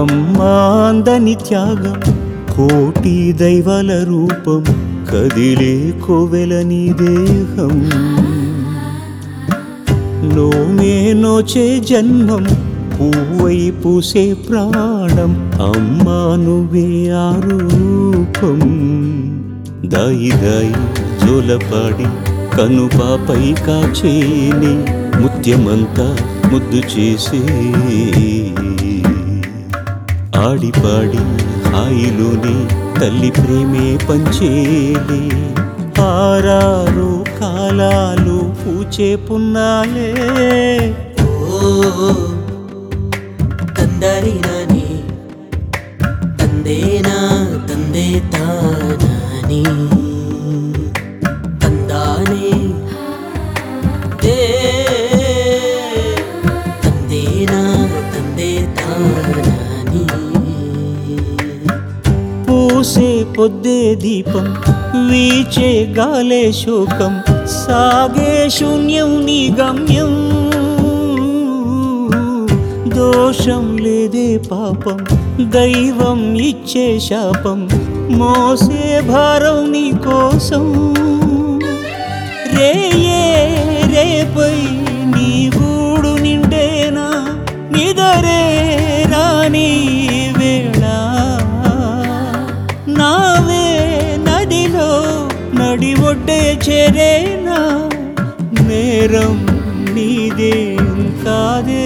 అమ్మాందని త్యాగం కోటి దైవాల రూపం కదిలే కోవెలని దేహం నోమే నోచే జన్మం పువ్వై పూసే ప్రాణం అమ్మా నువ్వే ఆ రూపం దాయి దాయి జోలపాడి కనుపాపై కాచేని ముత్యమంతా ముద్దు చేసే ఆడిపాడి హాయిలోని తల్లి ప్రేమే పంచేలి ఆరారు కాలాలు పూచే పున్నాలే ఓ ತಂದರಿ ನಾನಿ ತಂದೇನಾ ತಂದೆ ತಾನಾನಿ ತಂದಾನೆ ದೇ ತಂದೇನಾ ತಂದೆ ತಾನಾನಿ పూసే పొద్దే దీపం వీచే గాలే శోకం సాగే శూన్యం నీ గమ్యం దోషం లేదే పాపం దైవం ఇచ్చే శాపం మోసే భారం నీ కోసం రేయే రేపై నీ గూడు నిండేనా నిదరే రాని వేళ నావే నదిలో నడి ఒడ్డే చేరేనా నేరం నీదేం కాదే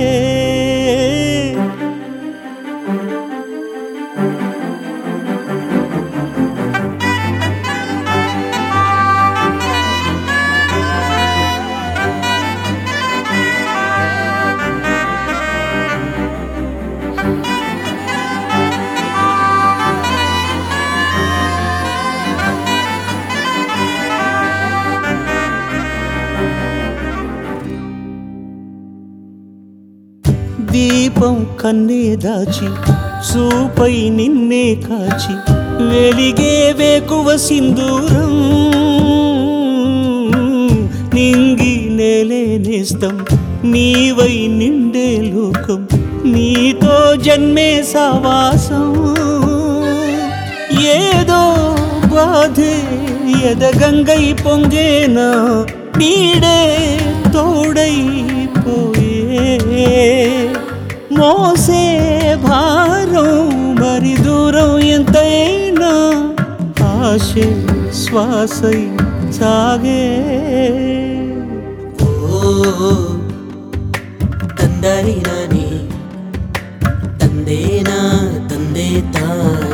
దీపం కన్నే దాచి చూపై నిన్నే కాచి వెలిగే వేకువ సింధూరం నింగి నేలే నేస్తం నీవై నిండే లోకం నీతో జన్మే సావాసం ఏదో బాధే ఎదగంగై పొంగేనా నీడే తోడై పోయే మోసే భారం మరి దూరం ఎంతైనా ఆశే శ్వాసై సాగే ಓ ತಂದರಿ ನಾನಿ ತಂದೇನಾ ತಂದೆ ತಾನಾನಿ